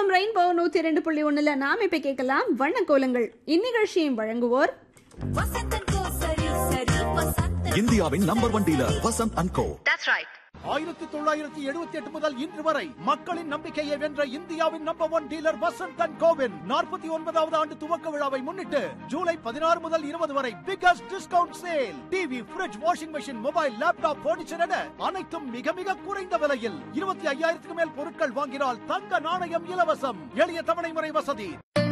FM rainbow நூத்தி ரெண்டு புள்ளி ஒண்ணுல நாம இப்ப கேட்கலாம் வண்ண கோலங்கள் இந்நிகழ்ச்சியும் வழங்குவோர் வசந்தன் கோ சரி சரி வசந்தன் இந்தியாவின் number one dealer Vasanth and co ஆயிரத்தி தொள்ளாயிரத்தி எழுபத்தி எட்டு முதல் இன்று வரை மக்களின் நம்பிக்கையை வென்ற இந்தியாவின் number one dealer Vasanth and கோவின் நாற்பத்தி ஒன்பதாவது ஆண்டு துவக்க விழாவை முன்னிட்டு ஜூலை பதினாறு முதல் இருபது வரை biggest discount sale TV fridge washing machine mobile laptop furniture என அனைத்தும் மிக மிக குறைந்த விலையில் இருபத்தி ஐயாயிரத்துக்கு மேல் பொருட்கள் வாங்கினால் தங்க நாணயம் இலவசம் எளிய தவணை முறை வசதி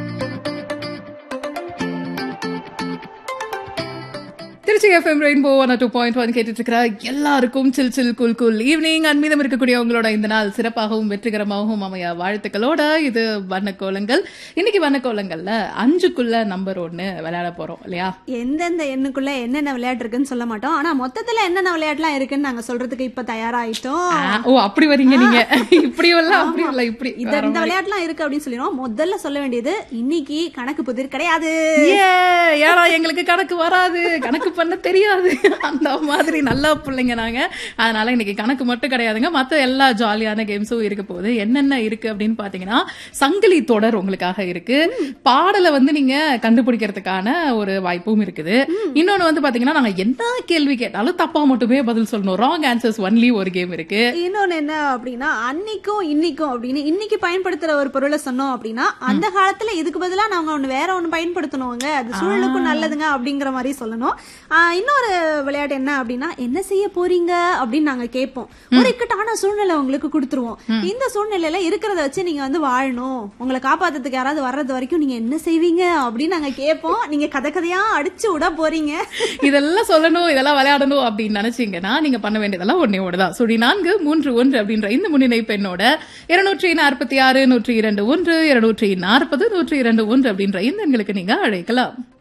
Tiruchi FM rainbow one two point one கேட்டுட்டு இருக்கிற எல்லாருக்கும் சில் சில் குல் குல் ஈவினிங் அன்மீதம் இருக்கக்கூடிய உங்களோட இந்த நாள் சிறப்பாகவும் வெற்றிகரமாகவும் அமைய வாழ்த்துக்களோட இது வண்ணக்கோலங்கள் இன்னைக்கு வண்ணக்கோலங்கள்ல அஞ்சுக்குள்ள நம்பர் ஒன்னு விளையாட போறோம் இல்லையா எந்தெந்த எண்ணுக்குள்ள என்னென்ன விளையாட்டு இருக்குன்னு சொல்ல மாட்டோம் ஆனா மொத்தத்துல என்னென்ன விளையாட்டுலாம் இருக்குன்னு நாங்க சொல்றதுக்கு இப்ப தயாராயிட்டோம் ஆ, ஓ அப்படி வரீங்க நீங்க இப்படி இல்ல அப்படி இல்ல இப்படி இந்த வர இந்த மாதிரி. விளையாட்டுலாம் இருக்கு அப்படின்னு சொல்லிடுவோம் முதல்ல சொல்ல வேண்டியது இன்னைக்கு கணக்கு புதிர் கிடையாது ஏ, ஏன்னா எங்களுக்கு கணக்கு வராது கணக்கு பண்ண தெரியாது அந்த மாதிரி நல்ல பிள்ளைங்க நாங்க அதனால இன்னைக்கு கணக்கு மட்டும் கிடையாதுங்க மத்த எல்லா ஜாலியான கேம்ஸும் இருக்க போகுது என்னென்ன இருக்கு அப்படின்னு பாத்தீங்கன்னா சங்கிலி தொடர் உங்களுக்காக இருக்கு பாடலை வந்து நீங்க கண்டுபிடிக்கிறதுக்கான ஒரு வாய்ப்பும் இருக்குது இன்னொன்னு வந்து பாத்தீங்கன்னா நாங்க என்ன கேள்வி கேட்டாலும் தப்பா மட்டுமே பதில் சொல்லணும் ராங் ஆன்சர்ஸ் ஒன்லி ஒரு கேம் இருக்கு இன்னொன்னு என்ன அப்படின்னா அன்னைக்கும் இன்னைக்கும் அப்படின்னு இன்னைக்கு பயன்படுத்துற ஒரு பொருளை சொன்னோம் அப்படின்னா அந்த காலத்துல இதுக்கு பதிலா நாங்க ஒண்ணு வேற ஒண்ணு பயன்படுத்தணுங்க அது சூழலுக்கும் நல்லதுங்க அப்படிங்கிற மாதிரி சொல்லணும் ஆஹ் இன்னொரு விளையாட்டு என்ன அப்படின்னா என்ன செய்ய போறீங்க அப்படின்னு நாங்க கேட்போம் ஒரு இக்கட்டான சூழ்நிலை உங்களுக்கு கொடுத்துருவோம் இந்த சூழ்நிலையில இருக்கிறத வச்சு நீங்க வந்து வாழணும் உங்களை காப்பாத்துறதுக்கு யாராவது வர்றது வரைக்கும் நீங்க என்ன செய்வீங்க அப்படின்னு நாங்க கேட்போம் நீங்க கதை கதையா அடிச்சு விட போறீங்க இதெல்லாம் சொல்லணும் இதெல்லாம் விளையாடணும் அப்படின்னு நினைச்சீங்கன்னா நீங்க பண்ண வேண்டியதெல்லாம் ஒன்னே ஒண்ணுதான் சுழி நான்கு மூன்று ஒன்று அப்படின்ற இந்த முன்னிலை பெண்ணோட இருநூற்றி நாற்பத்தி ஆறு நூற்றி இரண்டு ஒன்று இருநூற்றி நாற்பது நூற்றி இரண்டு ஒன்று அப்படின்ற இந்த எண்களுக்கு நீங்க அழைக்கலாம்